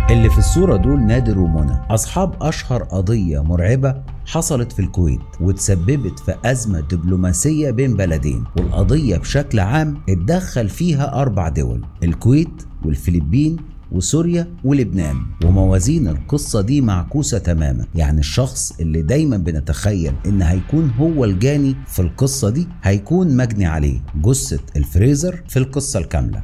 اللي في الصورة دول نادر ومنى أصحاب أشهر قضية مرعبة حصلت في الكويت وتسببت في أزمة دبلوماسية بين بلدين والقضية بشكل عام اتدخل فيها أربع دول الكويت والفلبين وسوريا ولبنان وموازين القصة دي معكوسة تماما يعني الشخص اللي دايما بنتخيل ان هيكون هو الجاني في القصة دي هيكون مجني عليه جثة الفريزر في القصة الكاملة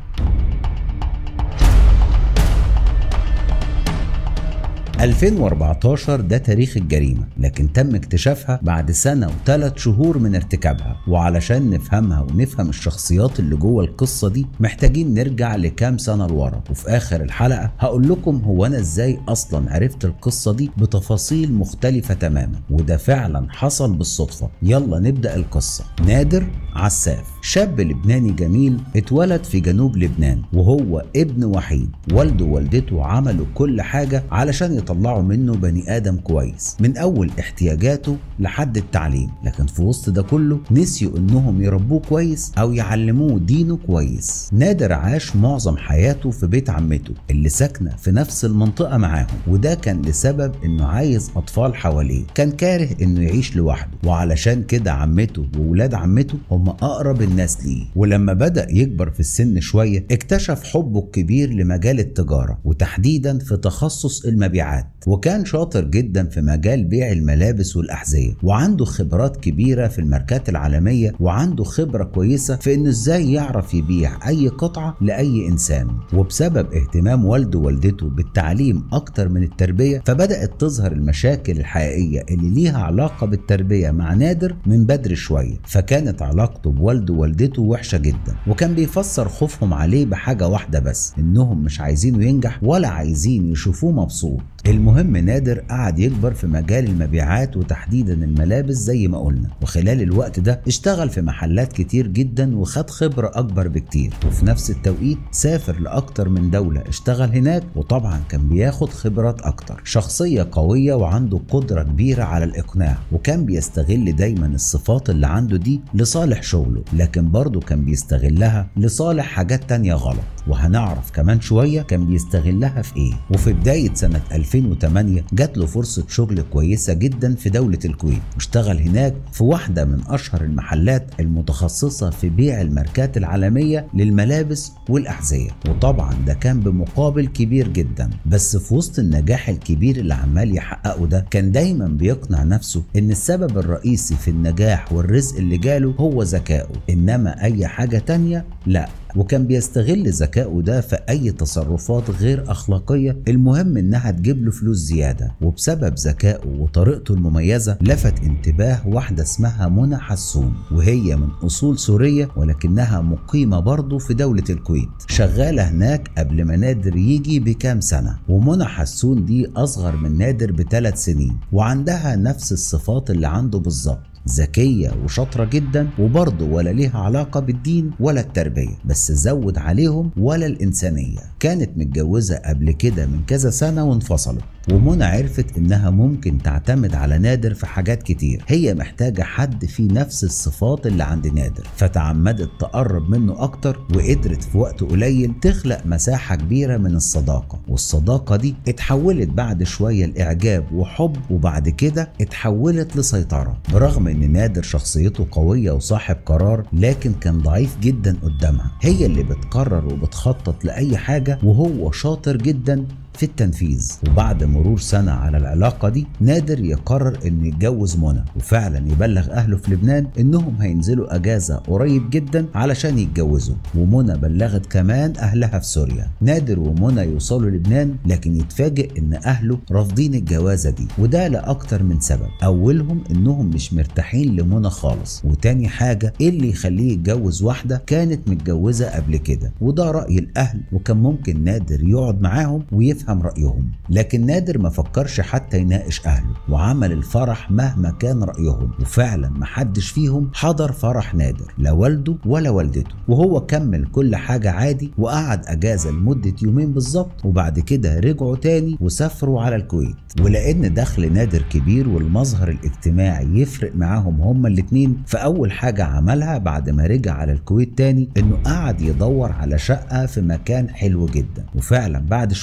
2014 ده تاريخ الجريمة لكن تم اكتشافها بعد سنة وثلاث شهور من ارتكابها وعلشان نفهمها ونفهم الشخصيات اللي جوه القصة دي محتاجين نرجع لكام سنة لورا وفي آخر الحلقة هقول لكم هو أنا إزاي أصلا عرفت القصة دي بتفاصيل مختلفة تماما وده فعلا حصل بالصدفة يلا نبدأ القصة نادر عساف شاب لبناني جميل اتولد في جنوب لبنان وهو ابن وحيد والده ووالدته عملوا كل حاجة علشان يطلعوا منه بني آدم كويس من أول احتياجاته لحد التعليم لكن في وسط ده كله نسيوا انهم يربوه كويس او يعلموه دينه كويس نادر عاش معظم حياته في بيت عمته اللي ساكنه في نفس المنطقه معاهم وده كان لسبب انه عايز اطفال حواليه كان كاره انه يعيش لوحده وعلشان كده عمته وولاد عمته هم اقرب الناس ليه ولما بدا يكبر في السن شويه اكتشف حبه الكبير لمجال التجاره وتحديدا في تخصص المبيعات وكان شاطر جدا في مجال بيع الملابس والاحذيه وعنده خبرات كبيره في الماركات العالميه وعنده خبره كويسه في انه ازاي يعرف يبيع اي قطعه لاي انسان وبسبب اهتمام والده ووالدته بالتعليم اكتر من التربيه فبدات تظهر المشاكل الحقيقيه اللي ليها علاقه بالتربيه مع نادر من بدري شويه فكانت علاقته بوالده ووالدته وحشه جدا وكان بيفسر خوفهم عليه بحاجه واحده بس انهم مش عايزينه ينجح ولا عايزين يشوفوه مبسوط المهم نادر قعد يكبر في مجال المبيعات وتحديدا الملابس زي ما قلنا وخلال الوقت ده اشتغل في محلات كتير جدا وخد خبرة أكبر بكتير وفي نفس التوقيت سافر لأكتر من دولة اشتغل هناك وطبعا كان بياخد خبرات أكتر شخصية قوية وعنده قدرة كبيرة على الإقناع وكان بيستغل دايما الصفات اللي عنده دي لصالح شغله لكن برضه كان بيستغلها لصالح حاجات تانية غلط وهنعرف كمان شوية كان بيستغلها في ايه وفي بداية سنة 2008 جات له فرصة شغل كويسة جدا في دولة الكويت واشتغل هناك في واحدة من أشهر المحلات المتخصصة في بيع الماركات العالمية للملابس والأحذية وطبعا ده كان بمقابل كبير جدا بس في وسط النجاح الكبير اللي عمال يحققه ده كان دايما بيقنع نفسه ان السبب الرئيسي في النجاح والرزق اللي جاله هو ذكائه انما اي حاجة تانية لا وكان بيستغل ذكائه ده في اي تصرفات غير اخلاقيه المهم انها تجيب له فلوس زياده وبسبب ذكائه وطريقته المميزه لفت انتباه واحده اسمها منى حسون وهي من اصول سوريه ولكنها مقيمه برضه في دوله الكويت شغاله هناك قبل ما نادر يجي بكام سنه ومنى حسون دي اصغر من نادر بثلاث سنين وعندها نفس الصفات اللي عنده بالظبط ذكية وشاطرة جدا وبرضه ولا ليها علاقة بالدين ولا التربية بس زود عليهم ولا الإنسانية كانت متجوزة قبل كده من كذا سنة وانفصلت ومنى عرفت انها ممكن تعتمد على نادر في حاجات كتير هي محتاجة حد فيه نفس الصفات اللي عند نادر فتعمدت تقرب منه اكتر وقدرت في وقت قليل تخلق مساحة كبيرة من الصداقة والصداقة دي اتحولت بعد شوية لإعجاب وحب وبعد كده اتحولت لسيطرة برغم ان نادر شخصيته قوية وصاحب قرار لكن كان ضعيف جدا قدامها هي اللي بتقرر وبتخطط لأي حاجة وهو شاطر جدا في التنفيذ وبعد مرور سنة على العلاقة دي نادر يقرر انه يتجوز منى وفعلا يبلغ اهله في لبنان انهم هينزلوا اجازة قريب جدا علشان يتجوزوا ومنى بلغت كمان اهلها في سوريا نادر ومنى يوصلوا لبنان لكن يتفاجئ ان اهله رافضين الجوازة دي وده لأكتر من سبب اولهم انهم مش مرتاحين لمنى خالص وتاني حاجة ايه اللي يخليه يتجوز واحدة كانت متجوزة قبل كده وده رأي الاهل وكان ممكن نادر يقعد معاهم ويفهم يفهم رأيهم لكن نادر ما فكرش حتى يناقش أهله وعمل الفرح مهما كان رأيهم وفعلا محدش فيهم حضر فرح نادر لا والده ولا والدته وهو كمل كل حاجة عادي وقعد أجازة لمدة يومين بالظبط وبعد كده رجعوا تاني وسافروا على الكويت ولأن دخل نادر كبير والمظهر الاجتماعي يفرق معاهم هما الاتنين فأول حاجة عملها بعد ما رجع على الكويت تاني إنه قعد يدور على شقة في مكان حلو جدا وفعلا بعد شوية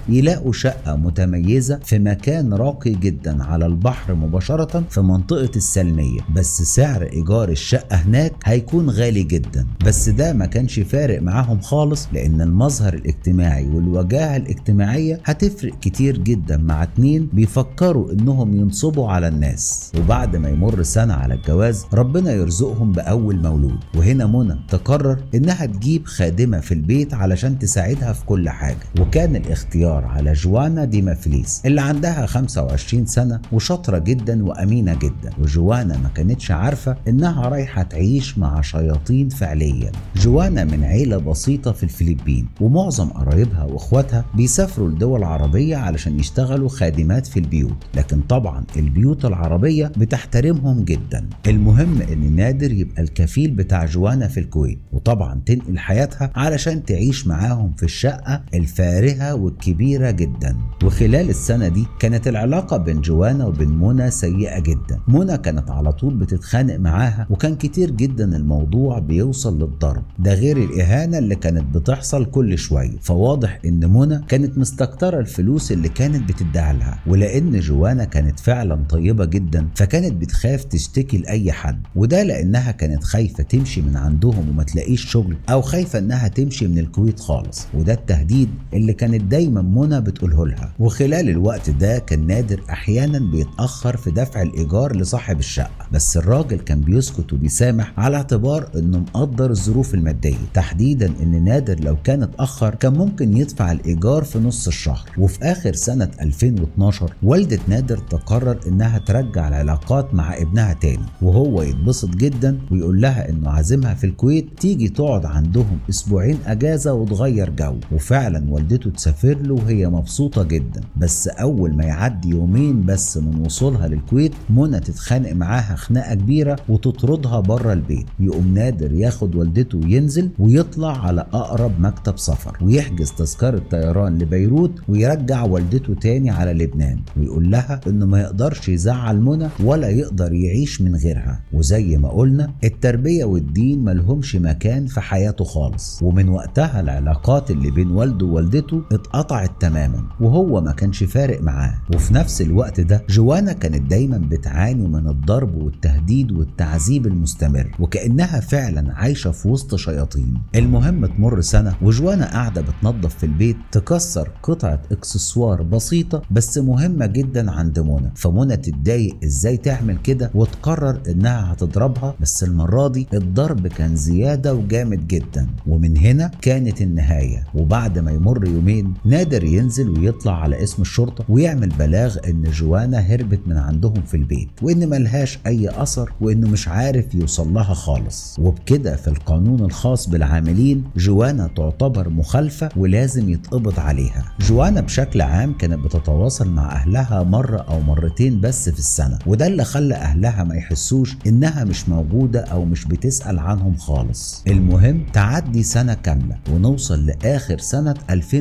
يلاقوا شقة متميزة في مكان راقي جدا على البحر مباشرة في منطقة السلمية بس سعر إيجار الشقة هناك هيكون غالي جدا بس ده ما كانش فارق معاهم خالص لأن المظهر الاجتماعي والوجاهة الاجتماعية هتفرق كتير جدا مع اتنين بيفكروا إنهم ينصبوا على الناس وبعد ما يمر سنة على الجواز ربنا يرزقهم بأول مولود وهنا منى تقرر إنها تجيب خادمة في البيت علشان تساعدها في كل حاجة وكان الاختيار على جوانا دي مفليس اللي عندها 25 سنة وشاطرة جدا وأمينة جدا وجوانا ما كانتش عارفة إنها رايحة تعيش مع شياطين فعليا جوانا من عيلة بسيطة في الفلبين ومعظم قرايبها واخواتها بيسافروا لدول عربية علشان يشتغلوا خادمات في البيوت لكن طبعا البيوت العربية بتحترمهم جدا المهم ان نادر يبقى الكفيل بتاع جوانا في الكويت وطبعا تنقل حياتها علشان تعيش معاهم في الشقة الفارهة والكبيرة جدا وخلال السنة دي كانت العلاقة بين جوانا وبين منى سيئة جدا منى كانت على طول بتتخانق معاها وكان كتير جدا الموضوع بيوصل للضرب ده غير الإهانة اللي كانت بتحصل كل شوية فواضح إن منى كانت مستكترة الفلوس اللي كانت بتديها لها ولأن جوانا كانت فعلا طيبة جدا فكانت بتخاف تشتكي لأي حد وده لأنها كانت خايفة تمشي من عندهم وما تلاقيش شغل أو خايفة إنها تمشي من الكويت خالص وده التهديد اللي كانت دايما منى بتقوله لها وخلال الوقت ده كان نادر أحيانا بيتأخر في دفع الإيجار لصاحب الشقة بس الراجل كان بيسكت وبيسامح على اعتبار إنه مقدر الظروف المادية تحديدا إن نادر لو كان اتأخر كان ممكن يدفع الإيجار في نص الشهر وفي آخر سنة 2012 والدة نادر تقرر إنها ترجع العلاقات مع ابنها تاني وهو يتبسط جدا ويقول لها إنه عازمها في الكويت تيجي تقعد عندهم أسبوعين أجازة وتغير جو وفعلا والدته تسافر له وهي مبسوطة جدا بس أول ما يعدي يومين بس من وصولها للكويت منى تتخانق معاها خناقة كبيرة وتطردها بره البيت يقوم نادر ياخد والدته وينزل ويطلع على أقرب مكتب سفر ويحجز تذكرة طيران لبيروت ويرجع والدته تاني على لبنان ويقول لها إنه ما يقدرش يزعل منى ولا يقدر يعيش من غيرها وزي ما قلنا التربية والدين ملهمش مكان في حياته خالص ومن وقتها العلاقات اللي بين والده ووالدته اتقطعت تماما وهو ما كانش فارق معاه وفي نفس الوقت ده جوانا كانت دايما بتعاني من الضرب والتهديد والتعذيب المستمر وكأنها فعلا عايشة في وسط شياطين المهم تمر سنة وجوانا قاعدة بتنظف في البيت تكسر قطعة اكسسوار بسيطة بس مهمة جدا عند منى فمنى تتضايق ازاي تعمل كده وتقرر انها هتضربها بس المرة دي الضرب كان زيادة وجامد جدا ومن هنا كانت النهاية وبعد ما يمر يومين نادر ينزل ويطلع على اسم الشرطة ويعمل بلاغ ان جوانا هربت من عندهم في البيت وان ملهاش اي اثر وانه مش عارف يوصل لها خالص وبكده في القانون الخاص بالعاملين جوانا تعتبر مخالفة ولازم يتقبض عليها جوانا بشكل عام كانت بتتواصل مع اهلها مرة او مرتين بس في السنة وده اللي خلى اهلها ما يحسوش انها مش موجودة او مش بتسأل عنهم خالص المهم تعدي سنة كاملة ونوصل لاخر سنة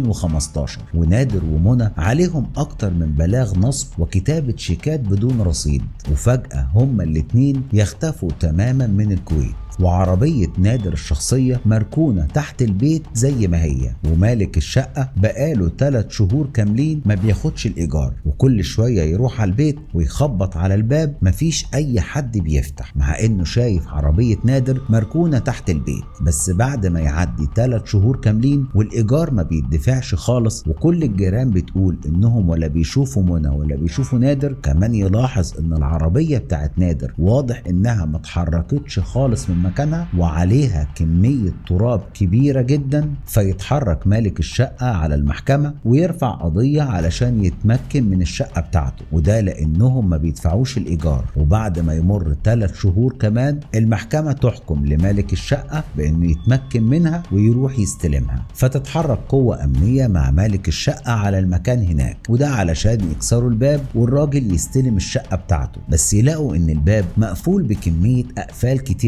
2015 ونادر ومنى عليهم اكتر من بلاغ نصب وكتابة شيكات بدون رصيد وفجأة هما الاتنين يختفوا تماما من الكويت وعربية نادر الشخصية مركونة تحت البيت زي ما هي ومالك الشقة بقاله 3 شهور كاملين ما بياخدش الإيجار وكل شوية يروح على البيت ويخبط على الباب مفيش أي حد بيفتح مع إنه شايف عربية نادر مركونة تحت البيت بس بعد ما يعدي 3 شهور كاملين والإيجار ما بيدفعش خالص وكل الجيران بتقول إنهم ولا بيشوفوا منى ولا بيشوفوا نادر كمان يلاحظ إن العربية بتاعت نادر واضح إنها ما اتحركتش خالص من مكانها وعليها كمية تراب كبيرة جدا فيتحرك مالك الشقة على المحكمة ويرفع قضية علشان يتمكن من الشقة بتاعته وده لأنهم ما بيدفعوش الإيجار وبعد ما يمر ثلاث شهور كمان المحكمة تحكم لمالك الشقة بأنه يتمكن منها ويروح يستلمها فتتحرك قوة أمنية مع مالك الشقة على المكان هناك وده علشان يكسروا الباب والراجل يستلم الشقة بتاعته بس يلاقوا إن الباب مقفول بكمية أقفال كتيرة جدا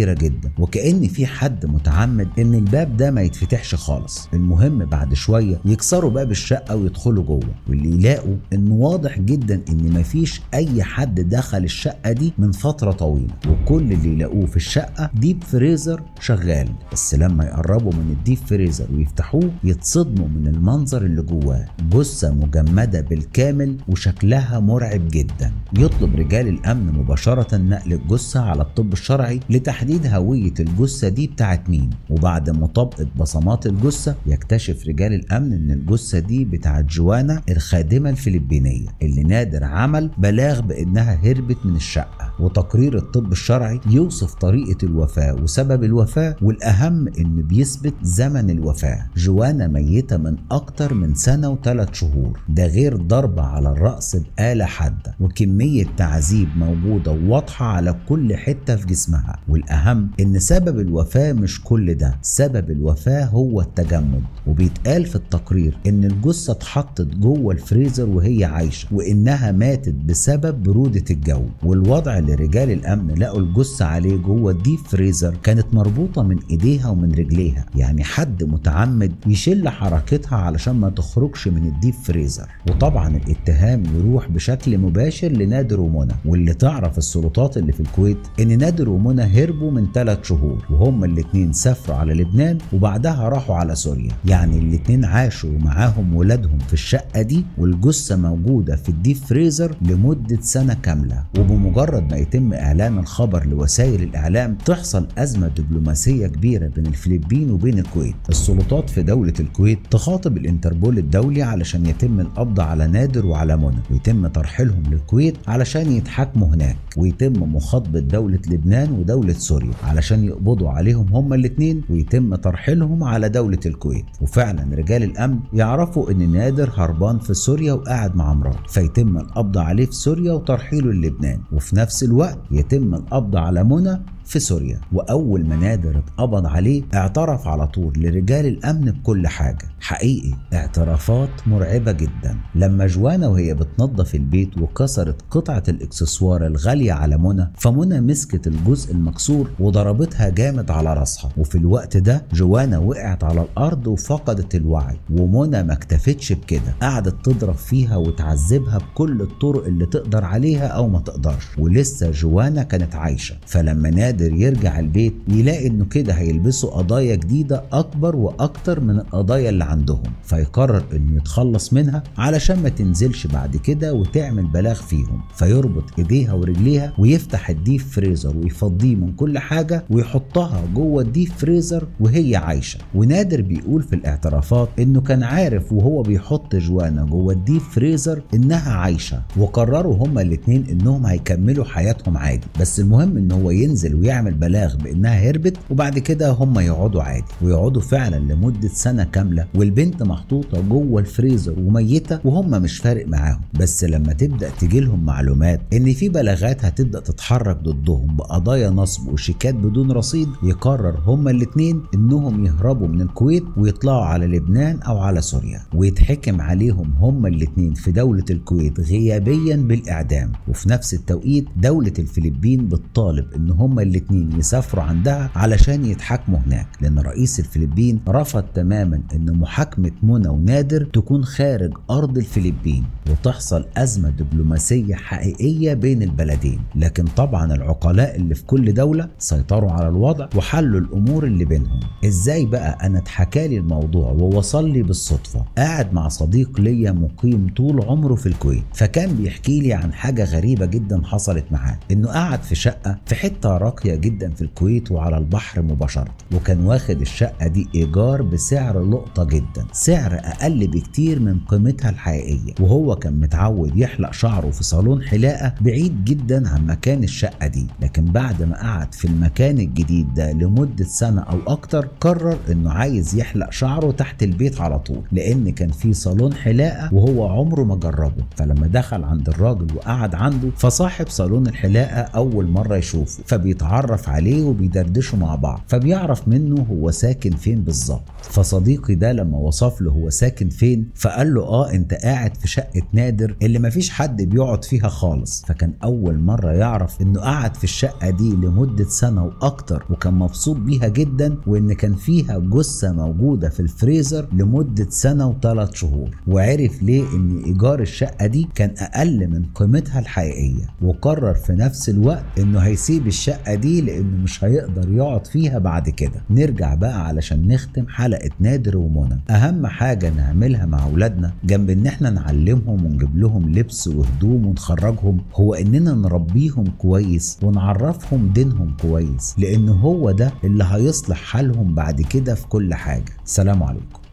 جدا وكأن في حد متعمد ان الباب ده ما يتفتحش خالص المهم بعد شوية يكسروا باب الشقة ويدخلوا جوه واللي يلاقوا انه واضح جدا ان مفيش اي حد دخل الشقة دي من فترة طويلة وكل اللي يلاقوه في الشقة ديب فريزر شغال بس لما يقربوا من الديب فريزر ويفتحوه يتصدموا من المنظر اللي جواه جثة مجمدة بالكامل وشكلها مرعب جدا يطلب رجال الامن مباشرة نقل الجثة على الطب الشرعي لتحديد هوية الجثة دي بتاعت مين وبعد مطابقة بصمات الجثة يكتشف رجال الامن ان الجثة دي بتاعت جوانا الخادمة الفلبينية اللي نادر عمل بلاغ بانها هربت من الشقة وتقرير الطب الشرعي يوصف طريقة الوفاة وسبب الوفاة والأهم إنه بيثبت زمن الوفاة جوانا ميتة من أكتر من سنة وثلاث شهور ده غير ضربة على الرأس بآلة حادة وكمية تعذيب موجودة وواضحة على كل حتة في جسمها والأهم إن سبب الوفاة مش كل ده سبب الوفاة هو التجمد وبيتقال في التقرير إن الجثة اتحطت جوه الفريزر وهي عايشة وإنها ماتت بسبب برودة الجو والوضع اللي رجال الأمن لقوا الجثة عليه جوه الديب فريزر كانت مربوطة من إيديها ومن رجليها يعني حد متعمد يشل حركتها علشان ما تخرجش من الديب فريزر وطبعا الاتهام يروح بشكل مباشر لنادر ومنى واللي تعرف السلطات اللي في الكويت ان نادر ومنى هربوا من ثلاث شهور وهما الاتنين سافروا على لبنان وبعدها راحوا على سوريا يعني الاتنين عاشوا ومعاهم ولادهم في الشقة دي والجثة موجودة في الديب فريزر لمدة سنة كاملة وبمجرد ما يتم إعلان الخبر لوسائل الإعلام تحصل أزمة دبلوماسية كبيرة بين الفلبين وبين الكويت السلطات في دولة الكويت تخاطب الانتربول الدولي علشان يتم القبض على نادر وعلى منى ويتم ترحيلهم للكويت علشان يتحاكموا هناك ويتم مخاطبة دولة لبنان ودولة سوريا علشان يقبضوا عليهم هما الاتنين ويتم ترحيلهم على دولة الكويت وفعلا رجال الأمن يعرفوا إن نادر هربان في سوريا وقاعد مع مراته فيتم القبض عليه في سوريا وترحيله للبنان وفي نفس الوقت يتم القبض على منى في سوريا وأول ما نادر اتقبض عليه اعترف على طول لرجال الأمن بكل حاجة حقيقي اعترافات مرعبة جدا لما جوانا وهي بتنظف البيت وكسرت قطعة الإكسسوار الغالية على منى فمنى مسكت الجزء المكسور وضربتها جامد على راسها وفي الوقت ده جوانا وقعت على الأرض وفقدت الوعي ومنى ما اكتفتش بكده قعدت تضرب فيها وتعذبها بكل الطرق اللي تقدر عليها أو ما تقدرش ولسه جوانا كانت عايشة فلما نادر قادر يرجع البيت يلاقي انه كده هيلبسوا قضايا جديدة اكبر واكتر من القضايا اللي عندهم فيقرر انه يتخلص منها علشان ما تنزلش بعد كده وتعمل بلاغ فيهم فيربط ايديها ورجليها ويفتح الديب فريزر ويفضيه من كل حاجة ويحطها جوه الديب فريزر وهي عايشة ونادر بيقول في الاعترافات انه كان عارف وهو بيحط جوانا جوه الديب فريزر انها عايشة وقرروا هما الاتنين انهم هيكملوا حياتهم عادي بس المهم ان هو ينزل ويعمل بلاغ بانها هربت وبعد كده هم يقعدوا عادي ويقعدوا فعلا لمده سنه كامله والبنت محطوطه جوه الفريزر وميته وهم مش فارق معاهم بس لما تبدا تجي لهم معلومات ان في بلاغات هتبدا تتحرك ضدهم بقضايا نصب وشيكات بدون رصيد يقرر هما الاتنين انهم يهربوا من الكويت ويطلعوا على لبنان او على سوريا ويتحكم عليهم هما الاتنين في دوله الكويت غيابيا بالاعدام وفي نفس التوقيت دوله الفلبين بتطالب ان هما الاتنين يسافروا عندها علشان يتحاكموا هناك لان رئيس الفلبين رفض تماما ان محاكمة منى ونادر تكون خارج ارض الفلبين وتحصل ازمة دبلوماسية حقيقية بين البلدين لكن طبعا العقلاء اللي في كل دولة سيطروا على الوضع وحلوا الامور اللي بينهم ازاي بقى انا اتحكالي الموضوع ووصل لي بالصدفة قاعد مع صديق ليا مقيم طول عمره في الكويت فكان بيحكي لي عن حاجة غريبة جدا حصلت معاه انه قعد في شقة في حتة راقية جدا في الكويت وعلى البحر مباشرة وكان واخد الشقة دي إيجار بسعر لقطة جدا سعر أقل بكتير من قيمتها الحقيقية وهو كان متعود يحلق شعره في صالون حلاقة بعيد جدا عن مكان الشقة دي لكن بعد ما قعد في المكان الجديد ده لمدة سنة أو أكتر قرر إنه عايز يحلق شعره تحت البيت على طول لأن كان في صالون حلاقة وهو عمره ما جربه فلما دخل عند الراجل وقعد عنده فصاحب صالون الحلاقة أول مرة يشوفه فبيتعرف بيتعرف عليه وبيدردشوا مع بعض فبيعرف منه هو ساكن فين بالظبط فصديقي ده لما وصف له هو ساكن فين فقال له اه انت قاعد في شقه نادر اللي مفيش حد بيقعد فيها خالص فكان اول مره يعرف انه قعد في الشقه دي لمده سنه واكتر وكان مبسوط بيها جدا وان كان فيها جثه موجوده في الفريزر لمده سنه وثلاث شهور وعرف ليه ان ايجار الشقه دي كان اقل من قيمتها الحقيقيه وقرر في نفس الوقت انه هيسيب الشقه دي لانه مش هيقدر يقعد فيها بعد كده نرجع بقى علشان نختم حلقه نادر ومنى اهم حاجه نعملها مع اولادنا جنب ان احنا نعلمهم ونجيب لهم لبس وهدوم ونخرجهم هو اننا نربيهم كويس ونعرفهم دينهم كويس لان هو ده اللي هيصلح حالهم بعد كده في كل حاجه سلام عليكم